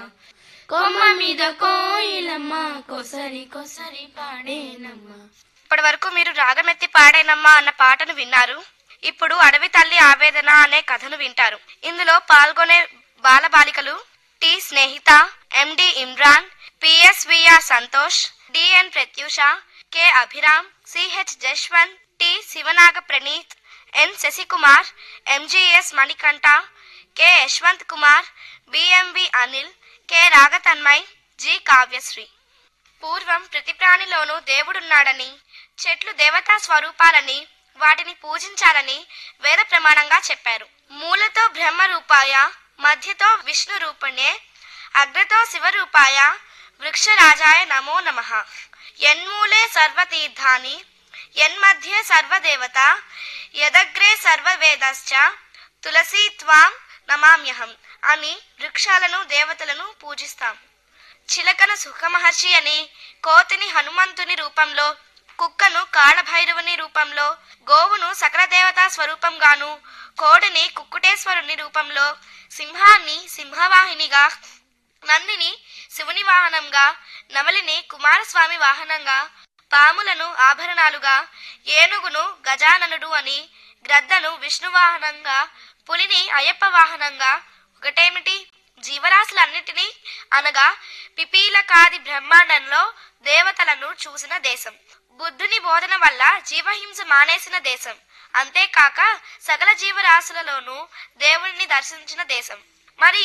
కొమ్మ మీద కోయిలమ్మ కొసరి కొసరి పాడేనమ్మ ఇప్పటి వరకు మీరు రాగమెత్తి పాడేనమ్మా అన్న పాటను విన్నారు ఇప్పుడు అడవి తల్లి ఆవేదన అనే కథను వింటారు ఇందులో పాల్గొనే బాలబాలికలు T Snehitha MD Imran PSVR Santosh DN Pratyusha K Abhiram CH Jaswanth T Sivanaga Praneeth N Sasikumar MGS Manikanta K Yashwanth Kumar BMV Anil K Ragatanmay G Kavyasri పూర్వం ప్రతి ప్రాణిలోనూ దేవుడున్నాడని చెట్లు దేవతా స్వరూపాలని వాటిని పూజించాలని వేద ప్రమాణంగా చెప్పారు మూలతో బ్రహ్మ రూపాయ మధ్యతో విష్ణు రూపుణ్యే అగ్రతో శివరూపాయ వృక్షరాజాయ నమో నమ యన్మూలే సర్వతీర్థాని యన్మధ్యే సర్వదేవత యదగ్రే సర్వవేదశ్చ తులసీ త్వాం నమామ్యహం అని వృక్షాలను దేవతలను పూజిస్తాం చిలకను సుఖమహర్షి అని కోతిని హనుమంతుని రూపంలో కుక్కను కాళభైరవుని రూపంలో గోవును సకల దేవతా స్వరూపంగాను కోడిని కుక్కుటేశ్వరుని రూపంలో సింహాన్ని సింహవాహినిగా నందిని శివుని వాహనంగా నవలిని కుమారస్వామి వాహనంగా పాములను ఆభరణాలుగా ఏనుగును గజాననుడు అని గ్రద్దను విష్ణు వాహనంగా పులిని అయ్యప్ప వాహనంగా ఒకటేమిటి జీవరాశులన్నిటినీ అనగా పిపీలకాది బ్రహ్మాండంలో దేవతలను చూసిన దేశం బుద్ధుని బోధన వల్ల జీవహింస మానేసిన దేశం అంతేకాక సకల జీవరాశులలోనూ దేవుడిని దర్శించిన దేశం మరి